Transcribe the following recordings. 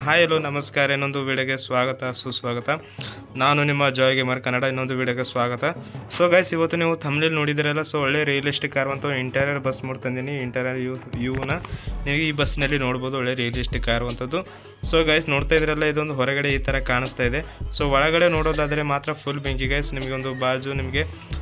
hi hello ನಮಸ್ಕಾರ ಇನ್ನೊಂದು ವಿಡಿಯೋಗೆ ಸ್ವಾಗತ ಸುಸ್ವಾಗತ ನಾನು ನಿಮ್ಮ ಜಾಯ್ ಗೇಮರ್ ಕನ್ನಡ ಇನ್ನೊಂದು ವಿಡಿಯೋಗೆ ಸ್ವಾಗತ ಸೊ ಗೈಸ್ ಇವತ್ತು ನೀವು ಥಮ್ಲಿ ನೋಡಿದಿರಲ್ಲ ಸೊ ಒಳ್ಳೆ ರಿಯಲಿಸ್ಟಿಕ್ ಆಗುವಂಥ ಇಂಟೀರಿಯರ್ ಬಸ್ ಮೂಡ್ ತಂದೀನಿ ಇಂಟೀರಿಯರ್ ಯು ಯೂನ ನೀವು ಈ ಬಸ್ನಲ್ಲಿ ನೋಡ್ಬೋದು ಒಳ್ಳೆ ರಿಯಲಿಸ್ಟಿಕ್ ಆಗುವಂಥದ್ದು ಸೊ ಗೈಸ್ ನೋಡ್ತಾ ಇದ್ರಲ್ಲ ಇದೊಂದು ಹೊರಗಡೆ ಈ ಥರ ಕಾಣಿಸ್ತಾ ಇದೆ ಸೊ ಒಳಗಡೆ ನೋಡೋದಾದರೆ ಮಾತ್ರ ಫುಲ್ ಬೆಂಕಿ ಗೈಸ್ ನಿಮಗೆ ಒಂದು ಬಾಜು ನಿಮಗೆ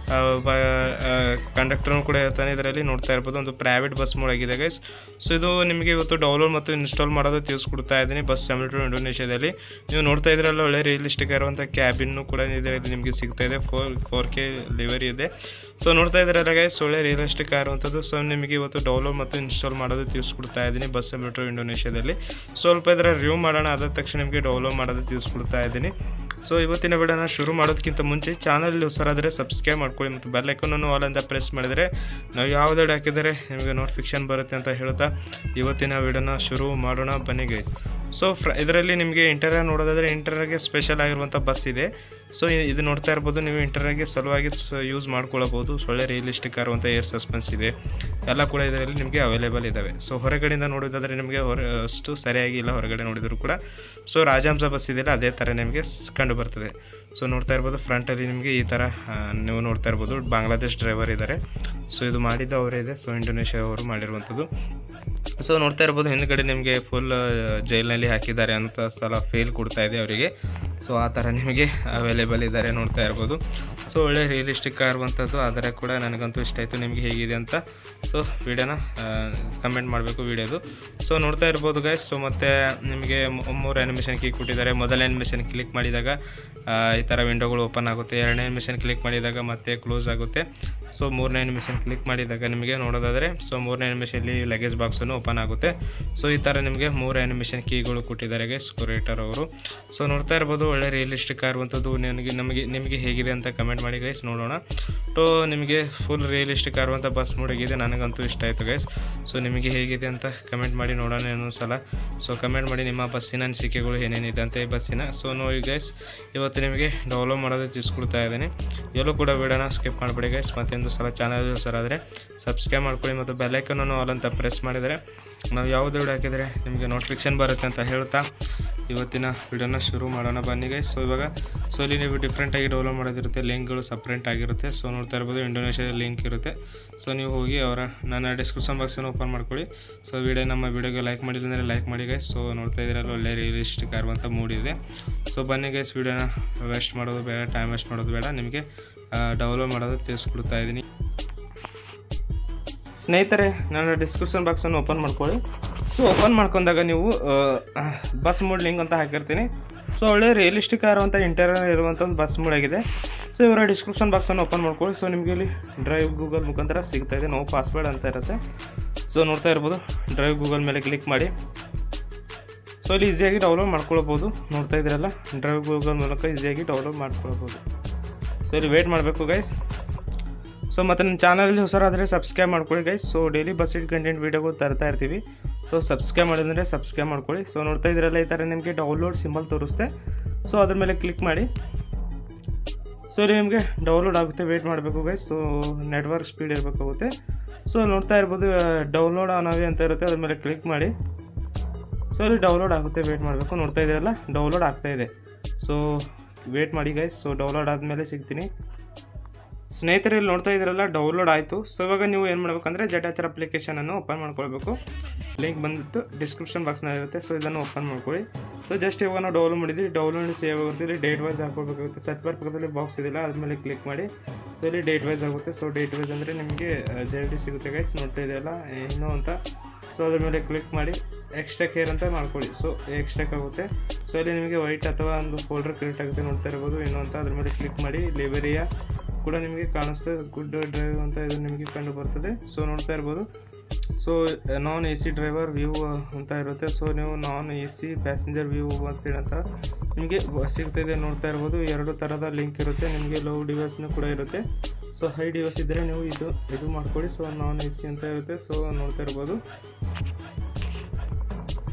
ಕಂಡಕ್ಟರ್ನು ಕೂಡ ಇರ್ತಾನೆ ಇದರಲ್ಲಿ ನೋಡ್ತಾ ಇರ್ಬೋದು ಒಂದು ಪ್ರೈವೇಟ್ ಬಸ್ ಮೋಡ್ ಆಗಿದೆ ಗೈಸ್ ಸೊ ಇದು ನಿಮಗೆ ಇವತ್ತು ಡೌನ್ಲೋಡ್ ಮತ್ತು ಇನ್ಸ್ಟಾಲ್ ಮಾಡೋದು ತಿಳಿಸ್ಕೊಡ್ತಾ ಇದ್ದೀನಿ ಬಸ್ ಸೆವೆಂಟಿ ಇಂಡೋನೇಷ್ಯಾದಲ್ಲಿ ನೀವು ನೋಡ್ತಾ ಇದ್ರಲ್ಲ ಒಳ್ಳೆ ರಿಯಲಿಸ್ಟಿಕ್ ಇರುವಂಥ ಕ್ಯಾಬಿನ್ನು ಕೂಡ ಇದರಲ್ಲಿ ನಿಮಗೆ ಸಿಗ್ತಾ ಇದೆ ಫೋರ್ ಫೋರ್ ಕೆ ಲಿವರಿ ಇದೆ ಸೊ ನೋಡ್ತಾ ಇದ್ರಲ್ಲ ಗೈಸ್ ಒಳ್ಳೆ ರಿಯಲಿಸ್ಟಿಕ್ ಆಗಿರುವಂಥದ್ದು ಸೊ ನಿಮಗೆ ಇವತ್ತು ಡೌನ್ಲೋಡ್ ಮತ್ತು ಇನ್ಸ್ಟಾಲ್ ಮಾಡೋದು ತಿಳಿಸ್ಕೊಡ್ತಾ ಇದ್ದೀನಿ ಬಸ್ ಮೆಟ್ರೋ ಇಂಡೋನೇಷ್ಯಾದಲ್ಲಿ ಸ್ವಲ್ಪ ಇದರ ರಿವ್ಯೂ ಮಾಡೋಣ ಅದಾದ ತಕ್ಷಣ ನಿಮಗೆ ಡೌನ್ಲೋಡ್ ಮಾಡೋದು ತಿಳಿಸ್ಕೊಡ್ತಾ ಇದ್ದೀನಿ ಸೊ ಇವತ್ತಿನ ವಿಡಿಯೋನ ಶುರು ಮಾಡೋದಕ್ಕಿಂತ ಮುಂಚೆ ಚಾನಲ್ ಹೊಸರಾದರೆ ಸಬ್ಸ್ಕ್ರೈಬ್ ಮಾಡ್ಕೊಳ್ಳಿ ಮತ್ತು ಬೆಲ್ ಐಕನನ್ನು ಆಲ್ ಅಂತ ಪ್ರೆಸ್ ಮಾಡಿದರೆ ನಾವು ಯಾವುದೇ ಹಾಕಿದರೆ ನಿಮಗೆ ನೋಟಿಫಿಕೇಶನ್ ಬರುತ್ತೆ ಅಂತ ಹೇಳ್ತಾ ಇವತ್ತಿನ ವಿಡಿಯೋನ ಶುರು ಮಾಡೋಣ ಬನ್ನಿ ಗೈಸ್ ಸೊ ಫ್ರ ಇದರಲ್ಲಿ ನಿಮಗೆ ಇಂಟರ್ವ್ಯೂ ನೋಡೋದಾದರೆ ಇಂಟರ್ವ್ಯೂಗೆ ಸ್ಪೆಷಲ್ ಆಗಿರುವಂಥ ಬಸ್ ಇದೆ ಸೊ ಇದು ನೋಡ್ತಾ ಇರ್ಬೋದು ನೀವು ಇಂಟರ್ವ್ಯೂಗೆ ಸಲುವಾಗಿ ಯೂಸ್ ಮಾಡ್ಕೊಳ್ಳಬಹುದು ಒಳ್ಳೆ ರಿಯಲಿಸ್ಟಿಕ್ ಆಗಿರುವಂಥ ಏರ್ ಸಸ್ಪೆನ್ಸ್ ಇದೆ ಎಲ್ಲ ಕೂಡ ಇದರಲ್ಲಿ ನಿಮಗೆ ಅವೈಲೇಬಲ್ ಇದ್ದಾವೆ ಸೊ ಹೊರಗಡೆಯಿಂದ ನೋಡೋದಾದರೆ ನಿಮಗೆ ಹೊರ ಅಷ್ಟು ಸರಿಯಾಗಿ ಇಲ್ಲ ಹೊರಗಡೆ ನೋಡಿದರೂ ಕೂಡ ಸೊ ರಾಜಹಂಸ ಬಸ್ ಇದೆಯಲ್ಲ ಅದೇ ಥರ ನಿಮಗೆ ಕಂಡು ಬರ್ತದೆ ಸೊ ನೋಡ್ತಾ ಇರ್ಬೋದು ಫ್ರಂಟಲ್ಲಿ ನಿಮಗೆ ಈ ಥರ ಆ, ನೀವು ನೋಡ್ತಾ ಇರ್ಬೋದು ಬಾಂಗ್ಲಾದೇಶ್ ಡ್ರೈವರ್ ಇದ್ದಾರೆ ಸೊ ಇದು ಮಾಡಿದ್ದು ಅವರೇ ಇದೆ ಸೊ ಇಂಡೋನೇಷ್ಯಾ ಅವರು ಮಾಡಿರುವಂಥದ್ದು ಸೊ ನೋಡ್ತಾ ಇರ್ಬೋದು ಹಿಂದ್ಗಡೆ ನಿಮಗೆ ಫುಲ್ ಜೈಲಿನಲ್ಲಿ ಹಾಕಿದ್ದಾರೆ ಅಂತ ಸ್ಥಳ ಫೇಲ್ ಕೊಡ್ತಾ ಇದೆ ಅವರಿಗೆ ಸೊ ಆ ಥರ ನಿಮಗೆ ಅವೈಲೇಬಲ್ ಇದ್ದಾರೆ ನೋಡ್ತಾ ಇರ್ಬೋದು ಸೊ ಒಳ್ಳೆ ರಿಯಲಿಸ್ಟಿಕ್ ಆಗಿರುವಂಥದ್ದು ಆದರೆ ಕೂಡ ನನಗಂತೂ ಇಷ್ಟ ಆಯಿತು ನಿಮಗೆ ಹೇಗಿದೆ ಅಂತ ಸೊ ವಿಡಿಯೋನ ಕಮೆಂಟ್ ಮಾಡಬೇಕು ವಿಡಿಯೋದು ಸೊ ನೋಡ್ತಾ ಇರ್ಬೋದು ಗೈಸ್ ಸೊ ಮತ್ತು ನಿಮಗೆ ಮೂ- ಮೂರು ಆ್ಯನಿಮೇಷನ್ ಕೀ ಕೊಟ್ಟಿದ್ದಾರೆ ಮೊದಲ ಆ್ಯನಿಮೇಷನ್ ಕ್ಲಿಕ್ ಮಾಡಿದಾಗ ಆ, ಈ ಥರ ವಿಂಡೋಗಳು ಓಪನ್ ಆಗುತ್ತೆ ಎರಡನೇ ಆ್ಯನಿಮೇಷನ್ ಕ್ಲಿಕ್ ಮಾಡಿದಾಗ ಮತ್ತೆ ಕ್ಲೋಸ್ ಆಗುತ್ತೆ ಸೊ ಮೂರನೇ ಆ್ಯನಿಮೇಷನ್ ಕ್ಲಿಕ್ ಮಾಡಿದಾಗ ನಿಮಗೆ ನೋಡೋದಾದರೆ ಸೊ ಮೂರನೇ ಆ್ಯನಿಮೇಷನಲ್ಲಿ ಲಗೇಜ್ ಬಾಕ್ಸನ್ನು ಓಪನ್ ಆಗುತ್ತೆ ಸೊ ಈ ಥರ ನಿಮಗೆ ಮೂರು ಆ್ಯನಿಮೇಷನ್ ಕೀಗಳು ಕೊಟ್ಟಿದ್ದಾರೆ ಗೈಸ್ ಕ್ರಿಯೇಟರ್ ಅವರು ಸೊ ನೋಡ್ತಾ ಇರ್ಬೋದು ಒಳ್ಳೆ ರಿಯಲಿಸ್ಟಿಕ್ ಆಗಿರುವಂಥದ್ದು ನನಗೆ ನಮಗೆ ನಿಮಗೆ ಹೇಗಿದೆ ಅಂತ ಕಮೆಂಟ್ ಮಾಡಿ ಗೈಸ್ ನೋಡೋಣ ಟೋ ನಿಮಗೆ ಫುಲ್ ರಿಯಲಿಸ್ಟಿಕ್ ಆಗಿರುವಂಥ ಬಸ್ ಮೂಡಿಗಿದೆ ನನಗಂತೂ ಇಷ್ಟ ಆಯಿತು ಗೈಸ್ ಸೊ ನಿಮಗೆ ಹೇಗಿದೆ ಅಂತ ಕಮೆಂಟ್ ಮಾಡಿ ನೋಡೋಣ ಇನ್ನೊಂದು ಸಲ ಸೊ ಕಮೆಂಟ್ ಮಾಡಿ ನಿಮ್ಮ ಬಸ್ಸಿನ ಅನಿಸಿಕೆಗಳು ಏನೇನಿದೆ ಅಂತ ಈ ಬಸ್ಸಿನ ಸೊ ನೋಡಿ ಗೈಸ್ ಇವತ್ತು ನಿಮಗೆ ಡೌನ್ಲೋಡ್ ಮಾಡೋದು ತಿಳಿಸ್ಕೊಡ್ತಾ ಇದ್ದೀನಿ ಎಲ್ಲೂ ಕೂಡ ವಿಡಿಯೋನ ಸ್ಕಿಪ್ ಮಾಡಬೇಡಿ ಗೈಸ್ ಮತ್ತೊಂದು ಸಲ ಚಾನಲ್ ಸರಾದರೆ ಸಬ್ಸ್ಕ್ರೈಬ್ ಮಾಡ್ಕೊಳ್ಳಿ ಮತ್ತು ಬೆಲ್ಲೈಕನನ್ನು ಆಲ್ ಅಂತ ಪ್ರೆಸ್ ಮಾಡಿದರೆ ನಾವು ಯಾವುದು ವಿಡಿಯೋ ಹಾಕಿದರೆ ನಿಮಗೆ ನೋಟಿಫಿಕೇಶನ್ ಬರುತ್ತೆ ಅಂತ ಹೇಳ್ತಾ ಇವತ್ತಿನ ವಿಡಿಯೋನ ಶುರು ಮಾಡೋಣ ಬನ್ನಿ ಗೈಸ್ ಸೊ ಇವಾಗ ಸೊ ಇಲ್ಲಿ ನೀವು ಡಿಫ್ರೆಂಟಾಗಿ ಡೌನ್ಲೋಡ್ ಮಾಡೋದಿರುತ್ತೆ ಲಿಂಕ್ಗಳು ಸಪ್ರೇಟ್ ಆಗಿರುತ್ತೆ ಸೊ ನೋಡ್ತಾ ಇರ್ಬೋದು ಇಂಡೋನೇಷ್ಯಾದ ಲಿಂಕ್ ಇರುತ್ತೆ ಸೊ ನೀವು ಹೋಗಿ ಅವರ ನನ್ನ ಡಿಸ್ಕ್ರಿಪ್ಷನ್ ಬಾಕ್ಸನ್ನು ಓಪನ್ ಮಾಡ್ಕೊಳ್ಳಿ ಸೊ ವಿಡಿಯೋ ನಮ್ಮ ವಿಡಿಯೋಗೆ ಲೈಕ್ ಮಾಡಿಲ್ಲ ಅಂದರೆ ಲೈಕ್ ಮಾಡಿ ಗೈಸ್ ಸೊ ನೋಡ್ತಾ ಇದ್ದೀರಲ್ಲ ಒಳ್ಳೆ ರಿಯಲಿಸ್ಟಿಕ್ ಆಗಿರುವಂಥ ಮೂಡ್ ಇದೆ ಸೊ ಬನ್ನಿ ಗೈಸ್ ವಿಡಿಯೋನ ವೇಸ್ಟ್ ಮಾಡೋದು ಬೇಡ ಟೈಮ್ ವೇಸ್ಟ್ ಮಾಡೋದು ಬೇಡ ನಿಮಗೆ ಡೌನ್ಲೋಡ್ ಮಾಡೋದು ತಿಳಿಸ್ಕೊಡ್ತಾ ಇದ್ದೀನಿ ಸ್ನೇಹಿತರೆ ನನ್ನ ಡಿಸ್ಕ್ರಿಪ್ಷನ್ ಬಾಕ್ಸನ್ನು ಓಪನ್ ಮಾಡ್ಕೊಳ್ಳಿ ಸೊ ಓಪನ್ ಮಾಡ್ಕೊಂಡಾಗ ನೀವು ಬಸ್ ಮೂಡ್ ಲಿಂಕ್ ಅಂತ ಹಾಕಿರ್ತೀನಿ ಸೊ ಒಳ್ಳೆ ರಿಯಲಿಸ್ಟಿಕ್ ಆಗಿರುವಂಥ ಇಂಟೀರಿಯರ್ ಇರುವಂಥ ಒಂದು ಬಸ್ ಮೂಡ್ ಆಗಿದೆ ಸೊ ಇವರ ಡಿಸ್ಕ್ರಿಪ್ಷನ್ ಬಾಕ್ಸನ್ನು ಓಪನ್ ಮಾಡ್ಕೊಳ್ಳಿ ಸೊ ನಿಮಗೆ ಇಲ್ಲಿ ಡ್ರೈವ್ ಗೂಗಲ್ ಮುಖಾಂತರ ಸಿಗ್ತಾ ಇದೆ ನೋ ಪಾಸ್ವರ್ಡ್ ಅಂತ ಇರುತ್ತೆ ಸೊ ನೋಡ್ತಾ ಇರ್ಬೋದು ಡ್ರೈವ್ ಗೂಗಲ್ ಮೇಲೆ ಕ್ಲಿಕ್ ಮಾಡಿ ಸೊ ಇಲ್ಲಿ ಈಸಿಯಾಗಿ ಡೌನ್ಲೋಡ್ ಮಾಡ್ಕೊಳ್ಬೋದು ನೋಡ್ತಾ ಇದ್ದೀರಲ್ಲ ಡ್ರೈವ್ ಗೂಗಲ್ ಮೂಲಕ ಈಸಿಯಾಗಿ ಡೌನ್ಲೋಡ್ ಮಾಡ್ಕೊಳ್ಬೋದು ಸೊ ಇಲ್ಲಿ ವೇಟ್ ಮಾಡಬೇಕು ಗೈಸ್ ಸೊ ಮತ್ತು ನನ್ನ ಚಾನಲಲ್ಲಿ ಹೊಸರಾದರೆ ಸಬ್ಸ್ಕ್ರೈಬ್ ಮಾಡ್ಕೊಳ್ಳಿ guys so daily bus it content ವೀಡಿಯೋಗಳು ತರ್ತಾ ಇರ್ತೀವಿ ಸೊ ಸಬ್ಸ್ಕ್ರೈಬ್ ಮಾಡಿದ್ರೆ ಸಬ್ಸ್ಕ್ರೈಬ್ ಮಾಡ್ಕೊಳ್ಳಿ ಸೊ ನೋಡ್ತಾ ಇದ್ದೀರಲ್ಲ ಈ ಥರ ನಿಮಗೆ ಡೌನ್ಲೋಡ್ ಸಿಂಬಲ್ ತೋರಿಸ್ತೆ ಸೊ ಅದ್ರ ಮೇಲೆ ಕ್ಲಿಕ್ ಮಾಡಿ ಸೊ ಇಲ್ಲಿ ನಿಮಗೆ ಡೌನ್ಲೋಡ್ ಆಗುತ್ತೆ ವೇಟ್ ಮಾಡಬೇಕು ಗೈಸ್ ಸೊ ನೆಟ್ವರ್ಕ್ ಸ್ಪೀಡ್ ಇರಬೇಕಾಗುತ್ತೆ ಸೊ ನೋಡ್ತಾ ಇರ್ಬೋದು ಡೌನ್ಲೋಡ್ ಆನವಿ ಅಂತ ಇರುತ್ತೆ ಅದ್ರ ಮೇಲೆ ಕ್ಲಿಕ್ ಮಾಡಿ ಸೊ ಇಲ್ಲಿ ಡೌನ್ಲೋಡ್ ಆಗುತ್ತೆ ವೇಟ್ ಮಾಡಬೇಕು ನೋಡ್ತಾ ಇದ್ದೀರಲ್ಲ ಡೌನ್ಲೋಡ್ ಆಗ್ತಾ ಇದೆ ಸೊ ವೇಟ್ ಮಾಡಿ ಗೈಸ್ ಸೊ ಡೌನ್ಲೋಡ್ ಆದಮೇಲೆ ಸಿಗ್ತೀನಿ ಸ್ನೇಹಿತರೆ ಇಲ್ಲಿ ನೋಡ್ತಾ ಇದ್ದೀರಲ್ಲ ಡೌನ್ಲೋಡ್ ಆಯಿತು ಸೊ ಇವಾಗ ನೀವು ಏನು ಮಾಡಬೇಕಂದ್ರೆ ಜಟಾಚರ್ ಅಪ್ಲಿಕೇಶನನ್ನು ಓಪನ್ ಮಾಡ್ಕೊಳ್ಬೇಕು ಲಿಂಕ್ ಬಂದ್ಬಿಟ್ಟು ಡಿಸ್ಕ್ರಿಪ್ಷನ್ ಬಾಕ್ಸ್ನಲ್ಲಿ ಇರುತ್ತೆ ಸೊ ಇದನ್ನು ಓಪನ್ ಮಾಡ್ಕೊಳ್ಳಿ ಸೊ ಜಸ್ಟ್ ಇವಾಗ ನಾವು ಡೌನ್ಲೋಡ್ ಮಾಡಿದ್ವಿ ಡೌನ್ಲೋಡ್ ಸೇವ್ ಆಗುತ್ತೆ ಇಲ್ಲಿ ಡೇಟ್ ವೈಸ್ ಹಾಕೊಳ್ಬೇಕಾಗುತ್ತೆ ಸರ್ಚ್ ಬಾರ್ ಪಕ್ಕದಲ್ಲಿ ಬಾಕ್ಸ್ ಇದೆಯಲ್ಲ ಅದ್ಮೇಲೆ ಕ್ಲಿಕ್ ಮಾಡಿ ಸೊ ಇಲ್ಲಿ ಡೇಟ್ ವೈಸ್ ಆಗುತ್ತೆ ಸೊ ಡೇಟ್ ವೈಸ್ ಅಂದರೆ ನಿಮಗೆ ಜಲ್ದಿ ಸಿಗುತ್ತೆ ಗೈಸ್ ನೋಡ್ತಾ ಇದೆಯಲ್ಲ ಇನ್ನೂ ಅಂತ ಸೊ ಅದ್ರ ಮೇಲೆ ಕ್ಲಿಕ್ ಮಾಡಿ ಎಕ್ಸ್ಟ್ರಾ ಕೇರ್ ಅಂತ ಮಾಡ್ಕೊಳ್ಳಿ ಸೊ ಎಕ್ಸ್ಟ್ರಾಕ್ ಆಗುತ್ತೆ ಸೊ ಇಲ್ಲಿ ನಿಮಗೆ ವೈಟ್ ಅಥವಾ ಒಂದು ಫೋಲ್ಡರ್ ಕ್ರಿಯೇಟ್ ಆಗುತ್ತೆ ನೋಡ್ತಾ ಇರ್ಬೋದು ಇನ್ನೂ ಅಂತ ಅದ್ರ ಮೇಲೆ ಕ್ಲಿಕ್ ಮಾಡಿ ಲಿಬರಿಯಾ ಕೂಡ ನಿಮಗೆ ಕಾಣಿಸ್ತದೆ ಗುಡ್ ಡ್ರೈವ್ ಅಂತ ಇದು ನಿಮಗೆ ಕಂಡು ಬರ್ತದೆ ಸೊ ನೋಡ್ತಾ ಇರ್ಬೋದು so non A C driver view ಅಂತ ಇರುತ್ತೆ ಸೊ ನೀವು non A C passenger view ಅಂತ ಅಂತ ನಿಮಗೆ ಸಿಗ್ತಾಯಿದೆ ನೋಡ್ತಾ ಇರ್ಬೋದು ಎರಡು ಥರದ ಲಿಂಕ್ ಇರುತ್ತೆ ನಿಮಗೆ ಲೋ ಡಿವೈಸ್ನೂ ಕೂಡ ಇರುತ್ತೆ ಸೊ ಹೈ ಡಿವೈಸ್ ಇದ್ದರೆ ನೀವು ಇದು ಇದು ಮಾಡ್ಕೊಳ್ಳಿ ಸೊ ನಾನ್ ಎ ಸಿ ಅಂತ ಇರುತ್ತೆ ಸೊ ನೋಡ್ತಾ ಇರ್ಬೋದು ಸೊ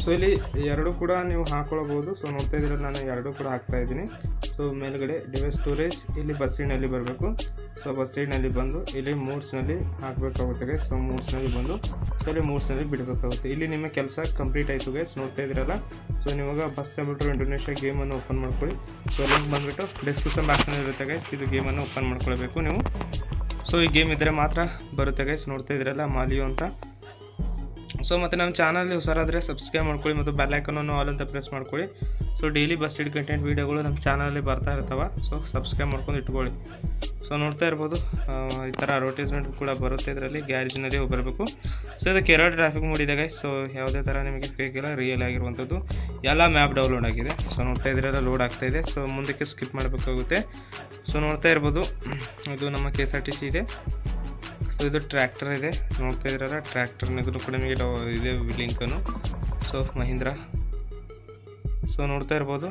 ಸೊ ಇಲ್ಲಿ ಎರಡು ಕೂಡ ನೀವು ಹಾಕೊಳ್ಬೋದು ಸೊ ನೋಡ್ತಾ ಇದ್ದೀರಲ್ಲ ನಾನು ಎರಡು ಕೂಡ ಹಾಕ್ತಾ ಇದ್ದೀನಿ ಸೊ ಮೇಲ್ಗಡೆ ಡಿವೈಸ್ ಸ್ಟೋರೇಜ್ ಇಲ್ಲಿ ಬಸ್ ಸೈಡ್ನಲ್ಲಿ ಬರಬೇಕು ಸೊ ಬಸ್ ಸೈಡ್ನಲ್ಲಿ ಬಂದು ಇಲ್ಲಿ ಮೂಡ್ಸ್ನಲ್ಲಿ ಹಾಕಬೇಕಾಗುತ್ತೆ ಗೈಸ್ ಸೊ ಮೂಡ್ಸ್ನಲ್ಲಿ ಬಂದು ಸೊ ಇಲ್ಲಿ ಮೂಡ್ಸ್ನಲ್ಲಿ ಬಿಡಬೇಕಾಗುತ್ತೆ ಇಲ್ಲಿ ನಿಮ್ಮ ಕೆಲಸ ಕಂಪ್ಲೀಟ್ ಆಯಿತು ಗೈಸ್ ನೋಡ್ತಾ ಇದ್ದೀರಲ್ಲ ಸೊ ನೀವಾಗ ಬಸ್ ಕಂಪ್ಯೂಟರ್ ಇಂಡೋನೇಷ್ಯಾ ಗೇಮನ್ನು ಓಪನ್ ಮಾಡ್ಕೊಳ್ಳಿ ಸೊ ಲಿಂಕ್ ಬಂದುಬಿಟ್ಟು ಡಿಸ್ಕ್ರಿಪ್ಷನ್ ಬಾಕ್ಸ್ನಲ್ಲಿ ಇರುತ್ತೆ ಗೈಸ್ ಇದು ಗೇಮನ್ನು ಓಪನ್ ಮಾಡ್ಕೊಳ್ಬೇಕು ನೀವು ಸೊ ಈ ಗೇಮ್ ಇದ್ದರೆ ಮಾತ್ರ ಬರುತ್ತೆ ಗೈಸ್ ನೋಡ್ತಾ ಇದ್ದೀರಲ್ಲ ಮಾಲಿಯೋ ಅಂತ ಸೊ ಮತ್ತು ನಮ್ಮ ಚಾನಲ್ ಹೊಸರಾದರೆ ಸಬ್ಸ್ಕ್ರೈಬ್ ಮಾಡ್ಕೊಳ್ಳಿ ಮತ್ತು ಬೆಲ್ ಐಕನನ್ನು ಆಲ್ ಅಂತ ಪ್ರೆಸ್ ಮಾಡ್ಕೊಳ್ಳಿ so daily bus it content ವೀಡಿಯೋಗಳು ನಮ್ಮ ಚಾನಲಲ್ಲಿ ಬರ್ತಾ ಇರ್ತಾವೆ ಸೊ ಸಬ್ಸ್ಕ್ರೈಬ್ ಮಾಡ್ಕೊಂಡು ಇಟ್ಕೊಳ್ಳಿ ಸೊ ನೋಡ್ತಾ ಇರ್ಬೋದು ಆ, ಈ ಥರ ಅಡ್ವರ್ಟೈಸ್ಮೆಂಟ್ ಕೂಡ ಬರುತ್ತೆ ಇದರಲ್ಲಿ ಗ್ಯಾರೇಜಿನಲ್ಲಿ ಹೋಗಿ ಬರಬೇಕು ಸೊ ಇದು ಕೇರಳ ಟ್ರಾಫಿಕ್ ಮೂಡಿದಾಗ ಸೊ ಯಾವುದೇ ಥರ ನಿಮಗೆ ಫೇಕ್ ಇಲ್ಲ ರಿಯಲ್ ಆಗಿರುವಂಥದ್ದು ಎಲ್ಲ ಮ್ಯಾಪ್ ಡೌನ್ಲೋಡ್ ಆಗಿದೆ ಸೊ ನೋಡ್ತಾ ಇದ್ರೆಲ್ಲ ಲೋಡ್ ಆಗ್ತಾ ಇದೆ ಸೊ ಮುಂದಕ್ಕೆ ಸ್ಕಿಪ್ ಮಾಡಬೇಕಾಗುತ್ತೆ ಸೊ ನೋಡ್ತಾ ಇರ್ಬೋದು ಇದು ನಮ್ಮ K S R T C ಇದೆ ಸೊ ಇದು ಟ್ರ್ಯಾಕ್ಟರ್ ಇದೆ ನೋಡ್ತಾ ಇದ್ದೀರಲ್ಲ ಟ್ರ್ಯಾಕ್ಟರ್ನಿಗೂ ಕೂಡ ನಿಮಗೆ ಡೌ ಇದೆ ಲಿಂಕನ್ನು ಸೊ ಮಹೀಂದ್ರ ಸೊ ನೋಡ್ತಾ ಇರ್ಬೋದು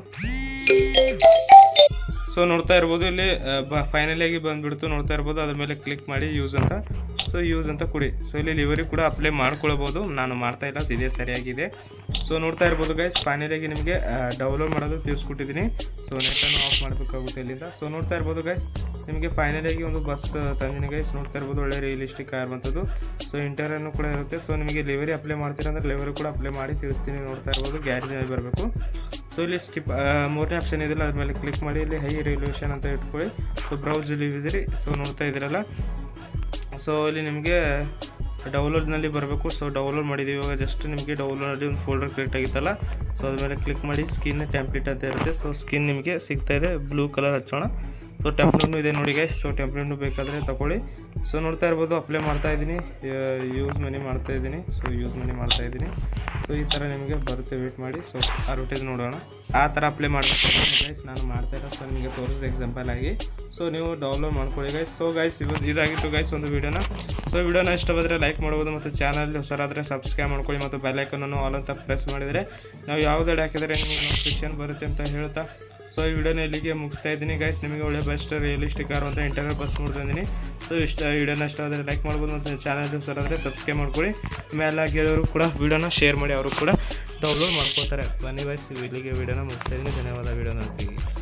ಸೊ ನೋಡ್ತಾ ಇರ್ಬೋದು ಇಲ್ಲಿ ಫೈನಲಿ ಆಗಿ ಬಂದ್ಬಿಡ್ತು ನೋಡ್ತಾ ಇರ್ಬೋದು ಅದ್ರ ಮೇಲೆ ಕ್ಲಿಕ್ ಮಾಡಿ ಯೂಸ್ ಅಂತ ಸೊ ಯೂಸ್ ಅಂತ ಕೊಡಿ ಸೊ ಇಲ್ಲಿ ಲಿವರಿ ಕೂಡ ಅಪ್ಲೈ ಮಾಡ್ಕೊಳ್ಬೋದು ನಾನು ಮಾಡ್ತಾ ಇಲ್ಲ ಇದೇ ಸರಿಯಾಗಿದೆ ಸೊ ನೋಡ್ತಾ ಇರ್ಬೋದು ಗೈಸ್ ಫೈನಲಿ ಆಗಿ ನಿಮಗೆ ಡೌನ್ಲೋಡ್ ಮಾಡೋದು ತಿಳಿಸ್ಕೊಟ್ಟಿದ್ದೀನಿ ಸೊ ನೆಟ್ಟನ್ನು ಆಫ್ ಮಾಡಬೇಕಾಗುತ್ತೆ ಇಲ್ಲಿಂದ ಸೊ ನೋಡ್ತಾ ಇರ್ಬೋದು ಗೈಸ್ ನಿಮಗೆ ಫೈನಲಿ ಆಗಿ ಒಂದು ಬಸ್ ತಂದಿನಿ ಗೈಸ್ ನೋಡ್ತಾ ಇರ್ಬೋದು ಒಳ್ಳೆ ರಿಯಲಿಸ್ಟಿಕ್ ಆಗಿರುವಂಥದ್ದು ಸೊ ಇಂಟರ್ವ್ಯೂನು ಕೂಡ ಇರುತ್ತೆ ಸೊ ನಿಮಗೆ ಲಿವರಿ ಅಪ್ಲೈ ಮಾಡ್ತೀರಾ ಅಂದ್ರೆ ಲಿವರಿ ಕೂಡ ಅಪ್ಲೈ ಮಾಡಿ ತಿಳಿಸ್ತೀನಿ ನೋಡ್ತಾ ಇರ್ಬೋದು ಗ್ಯಾರೇಜಲ್ಲಿ ಬರಬೇಕು ಸೊ ಇಲ್ಲಿ ಸ್ಟಿಪ್ ಮೂರನೇ ಆಪ್ಷನ್ ಇದೆಯಲ್ಲ ಅದ್ರ ಮೇಲೆ ಕ್ಲಿಕ್ ಮಾಡಿ ಇಲ್ಲಿ ಹೈ ರೆವಲ್ಯೂಷನ್ ಅಂತ ಇಟ್ಕೊಳ್ಳಿ ಸೊ ಬ್ರೌಸ್ ಲಿವಿಸಿರಿ ಸೊ ನೋಡ್ತಾ ಇದ್ದೀರಲ್ಲ ಸೊ ಇಲ್ಲಿ ನಿಮಗೆ ಡೌನ್ಲೋಡ್ನಲ್ಲಿ ಬರಬೇಕು ಸೊ ಡೌನ್ಲೋಡ್ ಮಾಡಿದ್ದೀವಿ ಇವಾಗ ಜಸ್ಟ್ ನಿಮಗೆ ಡೌನ್ಲೋಡಲ್ಲಿ ಒಂದು ಫೋಲ್ಡರ್ ಕ್ರಿಯೇಟ್ ಆಗಿತ್ತಲ್ಲ ಸೊ ಅದ್ರ ಮೇಲೆ ಕ್ಲಿಕ್ ಮಾಡಿ ಸ್ಕಿನ್ ಟೆಂಪ್ಲೇಟ್ ಅಂತ ಇರುತ್ತೆ ಸೊ ಸ್ಕಿನ್ ನಿಮಗೆ ಸಿಗ್ತಾ ಇದೆ ಬ್ಲೂ ಕಲರ್ ಹಚ್ಚೋಣ ಸೊ ಟೆಂಪ್ಲೇಟ್ನು ಇದೆ ನೋಡಿ ಗೈಸ್ ಸೊ ಟೆಂಪ್ಲೇಟ್ನು ಬೇಕಾದರೆ ತಗೊಳ್ಳಿ ಸೊ ನೋಡ್ತಾ ಇರ್ಬೋದು ಅಪ್ಲೈ ಮಾಡ್ತಾ ಇದ್ದೀನಿ ಯೂಸ್ ಮನಿ ಮಾಡ್ತಾ ಇದ್ದೀನಿ ಸೊ ಯೂಸ್ ಮನಿ ಮಾಡ್ತಾ ಇದ್ದೀನಿ ಸೊ ಈ ಥರ ನಿಮಗೆ ಬರುತ್ತೆ ವೇಟ್ ಮಾಡಿ ಸೊ ಅಡ್ವರ್ಟೈಸ್ ನೋಡೋಣ ಆ ಥರ ಅಪ್ಲೈ ಮಾಡಬೇಕು ಗೈಸ್ ನಾನು ಮಾಡ್ತಾ ಇಲ್ಲ ಸೊ ನಿಮಗೆ ತೋರಿಸಿದ ಎಕ್ಸಾಂಪಲ್ ಆಗಿ ಸೊ ನೀವು ಡೌನ್ಲೋಡ್ ಮಾಡ್ಕೊಳ್ಳಿ ಗೈಸ್ ಸೊ ಗೈಸ್ ಇವತ್ತು ಇದಾಗಿತ್ತು ಗೈಸ್ ಒಂದು ವಿಡಿಯೋನ ಸೊ ವಿಡಿಯೋನ ಇಷ್ಟವಾದರೆ ಲೈಕ್ ಮಾಡ್ಬೋದು ಮತ್ತು ಚಾನಲ್ ಹೊಸರಾದರೆ ಸಬ್ಸ್ಕ್ರೈಬ್ ಮಾಡ್ಕೊಳ್ಳಿ ಮತ್ತು ಬೆಲ್ ಐಕನನ್ನು ಆಲ್ ಅಂತ ಪ್ರೆಸ್ ಮಾಡಿದರೆ ನಾವು ಯಾವುದೇ ಹಾಕಿದರೆ ನಿಮಗೆ ನೋಟಿಫಿಕೇಶನ್ ಬರುತ್ತೆ ಅಂತ ಹೇಳ್ತಾ ಸೊ ಈ ವಿಡಿಯೋನ ಇಲ್ಲಿಗೆ ಮುಗಿಸ್ತಾ ಇದ್ದೀನಿ ಗೈಸ್ ನಿಮಗೆ ಒಳ್ಳೆ ಬೆಸ್ಟ್ ರಿಯಲಿಸ್ಟಿಕ್ ಆರುವಂಥ ಇಂಟರ್ವ್ಯೂ ಬಸ್ ನೋಡ್ತಾ ಇದ್ದೀನಿ ಸೊ ಇಷ್ಟ ವಿಡಿಯೋನ ಇಷ್ಟ ಆದರೆ ಲೈಕ್ ಮಾಡ್ಬೋದು ಮತ್ತು ಚಾನಲ್ ಸರ್ ಆದರೆ ಸಬ್ಸ್ಕ್ರೈಬ್ ಮಾಡ್ಕೊಳ್ಳಿ ಮೇಲೆ ಗೆಳೆಯವರು ಕೂಡ ವಿಡಿಯೋನ ಶೇರ್ ಮಾಡಿ ಅವರು ಕೂಡ ಡೌನ್ಲೋಡ್ ಮಾಡ್ಕೋತಾರೆ ಬನ್ನಿ ಗೈಸ್ ಇಲ್ಲಿಗೆ ವಿಡಿಯೋನ ಮುಗಿಸ್ತಾ ಇದ್ದೀನಿ ಧನ್ಯವಾದ ವಿಡಿಯೋ ನೋಡ್ತೀವಿ